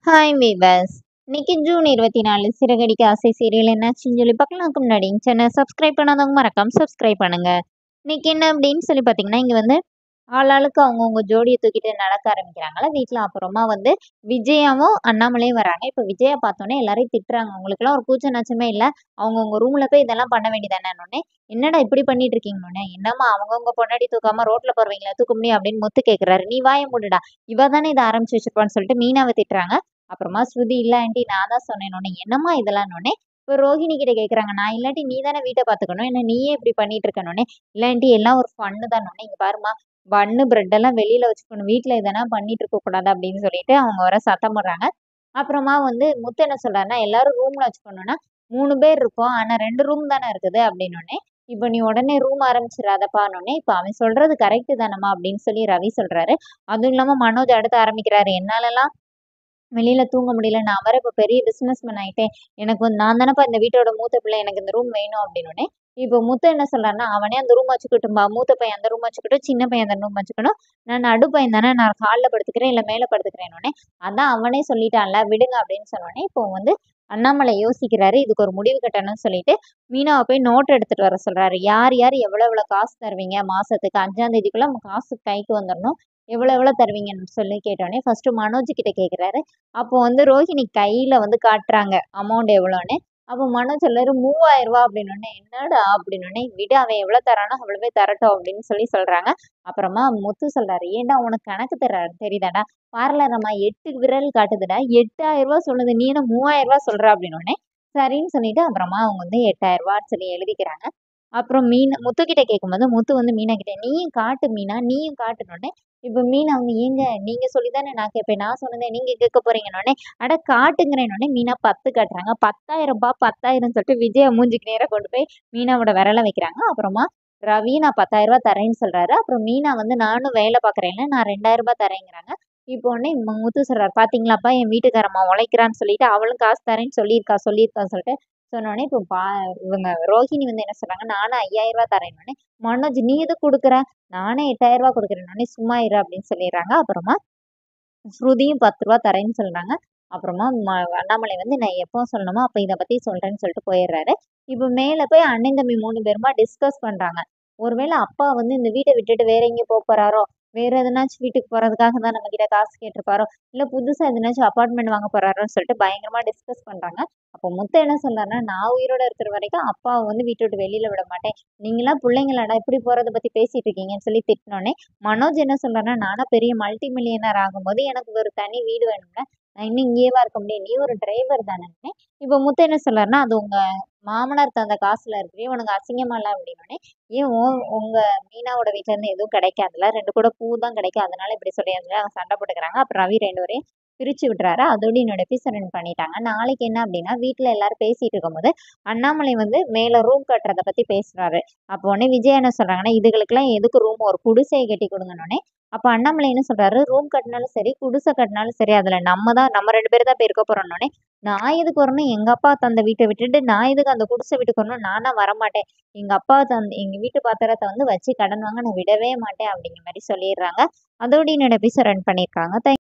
hi viewers இன்னைக்கு June இருபத்தி நாலு சிறகடிக்க ஆசை சீரியல் என்னாச்சுன்னு சொல்லி பார்க்கலாம்க்கு முன்னாடி சேனல் சப்ஸ்கிரைப் பண்ணாதவங்க மறக்காம சப்ஸ்கிரைப் பண்ணுங்க இன்னைக்கு என்ன அப்படின்னு சொல்லி பார்த்தீங்கன்னா இங்கே வந்து ஆளாளுக்கு அவங்கவுங்க ஜோடியை தூக்கிட்டு நடக்க ஆரம்பிக்கிறாங்களா வீட்டில் அப்புறமா வந்து விஜயாவும் அண்ணாமலையும் வராங்க இப்போ விஜயா பார்த்தோன்னே எல்லாரையும் திட்டுறாங்க அவங்களுக்குலாம் ஒரு கூச்ச நச்சமே இல்லை அவங்கவுங்க ரூமில் போய் இதெல்லாம் பண்ண வேண்டியதானே என்னடா இப்படி பண்ணிட்டு இருக்கீங்கன்னு என்னம்மா அவங்கவுங்க பொண்டாடி தூக்காம ரோட்ல போறவங்களா தூக்க முடியும் அப்படின்னு முத்து கேட்குறாரு நீ வாய மூடுடா இவ தானே இதை ஆரம்பிச்சு வச்சிருப்பான்னு சொல்லிட்டு மீனாவை திட்டுறாங்க அப்புறமா ஸ்ருதி இல்ல ஆண்டி நான் தான் சொன்னேன் உடனே என்னம்மா இதெல்லாம் உடனே இப்போ ரோஹிணி கிட்ட கேட்குறாங்க நான் இல்லாட்டி நீ தானே வீட்டை பார்த்துக்கணும் என்ன நீயே இப்படி பண்ணிட்டு இருக்கணுன்னே இல்லாண்டி எல்லாம் ஒரு ஃபன்னு தான் உடனே இங்கே பாருமா பன்னு பிரெட் எல்லாம் வெளியில வச்சுக்கணும் வீட்டில் இதெல்லாம் பண்ணிட்டு இருக்க கூடாது அப்படின்னு சொல்லிட்டு அவங்க வர சத்தம் போடுறாங்க அப்புறமா வந்து முத்து என்ன சொல்றாருன்னா எல்லாரும் ரூம்ல வச்சுக்கணும்னா மூணு பேர் இருக்கோம் ஆனா ரெண்டு ரூம் தானே இருக்குது அப்படின்னு உடனே இப்போ நீ உடனே ரூம் ஆரம்பிச்சிடாதப்பான்னு இப்போ அவன் சொல்றது கரெக்டு தானம்மா அப்படின்னு சொல்லி ரவி சொல்றாரு அதுவும் இல்லாம மனோஜ் அடுத்து ஆரம்பிக்கிறாரு என்னாலலாம் வெளியில தூங்க முடியல நான் வர இப்போ பெரிய பிஸ்னஸ்மேன் ஆயிட்டேன் எனக்கு வந்து நான் தானப்பா இந்த வீட்டோட மூத்த பிள்ளை எனக்கு இந்த ரூம் வேணும் அப்படின்னு இப்போ மூத்த என்ன சொல்றாருன்னா அவனே அந்த ரூம் வச்சுக்கிட்டும்பா மூத்த பையன் அந்த ரூம் வச்சுக்கிட்டும் சின்ன பையன் அந்த ரூம் வச்சுக்கணும் நான் நடு பையன் தானே நான் ஹாலில் படுத்துக்கிறேன் இல்லை மேலே படுத்துக்கிறேன்னு அதான் அவனே சொல்லிட்டான்ல விடுங்க அப்படின்னு சொன்னோடனே இப்போ வந்து அண்ணாமலை யோசிக்கிறாரு இதுக்கு ஒரு முடிவு கட்டணும்னு சொல்லிட்டு மீனாவை போய் நோட் எடுத்துட்டு வர சொல்றாரு யார் யார் எவ்வளோ எவ்வளோ காசு தருவீங்க மாசத்துக்கு அஞ்சாம் தேதிக்குள்ள காசு கைக்கு வந்துடணும் எவ்வளோ எவ்வளோ தருவீங்கன்னு சொல்லி கேட்டோடனே ஃபர்ஸ்ட் மனோஜ் கிட்ட கேட்குறாரு அப்போ வந்து ரோஹிணி கையில வந்து காட்டுறாங்க அமௌண்ட் எவ்வளோன்னு அப்போ மனோஜ் சொல்றாரு மூவாயிரம் ரூபா அப்படின்னு என்னடா அப்படின்னு விடு அவன் எவ்வளோ தரானோ அவ்வளவே தரட்டும் அப்படின்னு சொல்லி சொல்றாங்க அப்புறமா முத்து சொல்றாரு ஏன்டா உனக்கு கணக்கு தர தெரியுதாடா பார்லரம்மா எட்டு விரல் காட்டுதுடா எட்டாயிரம் ரூபா சொல்லுது நீ என்ன மூவாயிரம் ரூபா சொல்ற அப்படின்னு சரின்னு சொல்லிட்டு அப்புறமா அவங்க வந்து எட்டாயிரம் ரூபான்னு சொல்லி எழுதிக்கிறாங்க அப்புறம் மீன் முத்துக்கிட்ட கேட்கும்போது முத்து வந்து மீனா கிட்ட நீயும் காட்டு மீனா நீயும் காட்டுனோடனே இப்போ மீன் அவங்க ஏங்க நீங்க சொல்லிதானே நான் கேட்பேன் நான் சொன்னதே நீங்க கேட்க போறீங்கன்னொடனே அட காட்டுங்கிறேன்னொடனே மீனா பத்து காட்டுறாங்க பத்தாயிரம் ரூபாய் பத்தாயிரம் சொல்லிட்டு விஜய மூஞ்சிக்கு நேராக கொண்டு போய் மீனாவோட விரலை வைக்கிறாங்க அப்புறமா ரவி நான் பத்தாயிரம் ரூபாய் தரேன்னு சொல்றாரு அப்புறம் மீனா வந்து நானும் வேலை பார்க்குறேன்ல நான் ரெண்டாயிரம் ரூபாய் தரேங்கிறாங்க இப்போ உடனே முத்து சொல்றாரு பாத்தீங்களாப்பா என் வீட்டுக்காரம்மா உழைக்கிறான்னு சொல்லிட்டு அவளும் காசு தரேன்னு சொல்லியிருக்கா சொல்லியிருக்கா சொல்லிட்டு சொன்னோடனே இப்போ பா இவங்க ரோஹிணி வந்து என்ன சொல்றாங்க நானும் ஐயாயிரம் ரூபாய் தரேன்னு மனோஜ் நீ எது கொடுக்குற நானே எட்டாயிரம் ரூபாய் கொடுக்குறேன்னொடனே சும்மா இரு அப்படின்னு சொல்லிடுறாங்க அப்புறமா ஸ்ருதியும் பத்து ரூபா தரேன்னு சொல்றாங்க அப்புறமா அண்ணாமலை வந்து நான் எப்போ சொல்லணுமோ அப்போ இதை பற்றி சொல்கிறேன்னு சொல்லிட்டு போயிடுறாரு இப்போ மேலே போய் அண்ணன் தம்பி மூணு பேருமா டிஸ்கஸ் பண்ணுறாங்க ஒருவேளை அப்பா வந்து இந்த வீட்டை விட்டுட்டு வேற எங்கேயும் போக போகிறாரோ வேற எதனாச்சும் வீட்டுக்கு போகிறதுக்காக தான் நம்ம கிட்ட காசு கேட்டிருப்பாரோ இல்லை புதுசாக எதனாச்சும் அப்பார்ட்மெண்ட் வாங்க போகிறாரோன்னு சொல்லிட்டு பயங்கரமாக டிஸ்கஸ் பண்ணுறாங்க அப்போ முத்த என்ன சொல்றாருன்னா நான் உயிரோட இருக்கிற வரைக்கும் அப்பாவை வந்து வீட்டை விட்டு வெளியில விட மாட்டேன் நீங்களாம் பிள்ளைங்களாடா இப்படி போகிறத பற்றி பேசிட்டு இருக்கீங்கன்னு சொல்லி திட்டினோடனே மனோஜ் என்ன சொல்றாருன்னா நானும் பெரிய மல்டி மில்லியனர் ஆகும்போது எனக்கு ஒரு தனி வீடு வேணும்ல நான் இன்னும் இங்கேயேவா இருக்க முடியும் நீ ஒரு டிரைவர் தானே இப்போ முத்த என்ன சொல்றாருன்னா அது உங்க மாமனார் தந்த காசுல இருக்கிறே உனக்கு அசிங்கமா இல்லை அப்படின்னோடனே ஏன் உங்க மீனாவோட வீட்டுல இருந்து எதுவும் கிடைக்காதுல ரெண்டு கூட பூ தான் கிடைக்கும் அதனால இப்படி சொல்லி அவங்க சண்டை போட்டுக்கிறாங்க அப்புறம் ரவி ரெண்டு வரையும் பிரிச்சு விட்டுறாரு அதோட என்னோட எபிசோட் பண்ணிட்டாங்க நாளைக்கு என்ன அப்படின்னா வீட்டில் எல்லாரும் பேசிட்டு இருக்கும்போது அண்ணாமலை வந்து மேலே ரூம் கட்டுறத பற்றி பேசுறாரு அப்போ உடனே விஜய் என்ன சொல்றாங்கன்னா இதுகளுக்கெல்லாம் எதுக்கு ரூம் ஒரு குடிசையை கட்டி கொடுங்கன்னொடனே அப்போ அண்ணாமலை என்ன சொல்றாரு ரூம் கட்டினாலும் சரி குடிசை கட்டினாலும் சரி அதில் நம்ம தான் நம்ம ரெண்டு பேர் தான் போய் இருக்க போறோம்னோடனே நான் எதுக்கு வரணும் எங்க அப்பா தந்த வீட்டை விட்டுட்டு நான் எதுக்கு அந்த குடிசை வீட்டுக்கு வரணும் நானா வரமாட்டேன் எங்க அப்பா தந்த எங்க வீட்டு பாத்திரத்தை வந்து வச்சு கடன் வாங்க நான் விடவே மாட்டேன் அப்படிங்கிற மாதிரி சொல்லிடுறாங்க அதோட என்னோட எபிசோட் ரன் பண்ணியிருக்காங்க